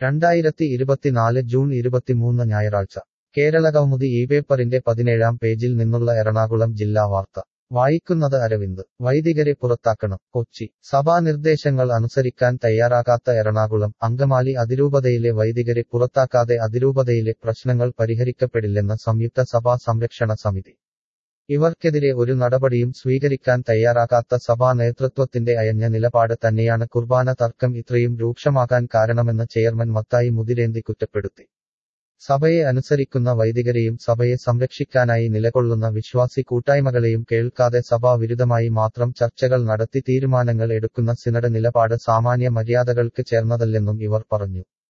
രണ്ടായിരത്തി ഇരുപത്തിനാല് ജൂൺ ഇരുപത്തിമൂന്ന് ഞായറാഴ്ച കേരളകൗമുദി ഈ പേപ്പറിന്റെ പതിനേഴാം പേജിൽ നിന്നുള്ള എറണാകുളം ജില്ലാ വാർത്ത വായിക്കുന്നത് അരവിന്ദ് വൈദികരെ പുറത്താക്കണം കൊച്ചി സഭാ നിർദ്ദേശങ്ങൾ അനുസരിക്കാൻ തയ്യാറാകാത്ത എറണാകുളം അങ്കമാലി അതിരൂപതയിലെ വൈദികരെ പുറത്താക്കാതെ അതിരൂപതയിലെ പ്രശ്നങ്ങൾ പരിഹരിക്കപ്പെടില്ലെന്ന് സംയുക്ത സഭാ സംരക്ഷണ സമിതി ഇവർക്കെതിരെ ഒരു നടപടിയും സ്വീകരിക്കാൻ തയ്യാറാകാത്ത സഭാ നേതൃത്വത്തിന്റെ അയഞ്ഞ നിലപാട് തന്നെയാണ് കുർബാന തർക്കം ഇത്രയും രൂക്ഷമാകാൻ കാരണമെന്ന് ചെയർമാൻ മത്തായി മുതിരേന്തി കുറ്റപ്പെടുത്തി സഭയെ അനുസരിക്കുന്ന വൈദികരെയും സഭയെ സംരക്ഷിക്കാനായി നിലകൊള്ളുന്ന വിശ്വാസി കൂട്ടായ്മകളെയും കേൾക്കാതെ സഭാവിരുദ്ധമായി മാത്രം ചർച്ചകൾ നടത്തി തീരുമാനങ്ങൾ എടുക്കുന്ന സിനഡ് നിലപാട് സാമാന്യ മര്യാദകൾക്ക് ചേർന്നതല്ലെന്നും ഇവർ പറഞ്ഞു